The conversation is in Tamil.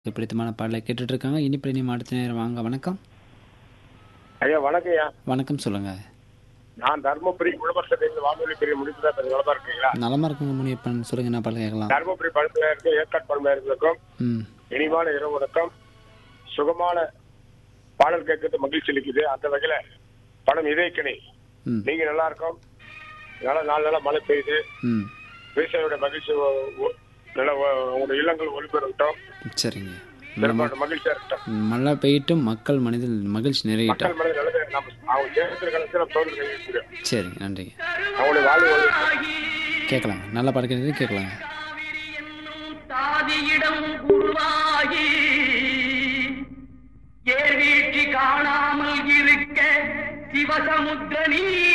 பிடித்தமான பாடலை கேட்டுட்டு இருக்காங்க இனிப்பு இனி அடுத்த நேரம் வாங்க வணக்கம் ஐயா வணக்கம் ஐயா வணக்கம் சொல்லுங்க நான் தர்மபுரி உழவர்சபையில் வானொலி பிரிவு முடிப்பு தான் நலமா இருக்கீங்களா நலமா இருக்குங்க முனியப்பன் சொல்லுங்க என்ன பாடல் கேட்கலாம் தர்மபுரி பழுப்புல இருக்க ஏற்காடு பழமையிருக்கும் ம் இனிமான இரவு வணக்கம் சுகமான பாடல் கேட்கறது மகிழ்ச்சி அளிக்குது அந்த வகையில படம் இதயக்கணி ம் நீங்க நல்லா இருக்கும் நல்லா நாலு நாளா மழை பெய்யுது ம் விவசாயியோட மகிழ்ச்சி ஒ- ஒ- நல்லா ஒ- உங்களோட இல்லங்கள் ஒளிபெறட்டும் சரிங்க பெரும்பாலும் மகிழ்ச்சியா இருக்கட்டும் ம், மழை பெய்யட்டும் மக்கள் மனதில் மகிழ்ச்சி நிறையட்டும் மக்கள் மனதில் நல்லது நம்ம அவங்க தேர்தல் காலத்தில் நம்ம தோல்வி கைவிடுறோம் சரிங்க நன்றிங்க அவங்களுடைய வாழ்வு ஒளி- கேட்கலாங்க நல்ல பாடல் கேட்குறது கேட்கலாங்க தாதியிடம் உருவாகி ஏர் வீழ்ச்சி காணாமல் இருக்க சிவசமுத்திர நீ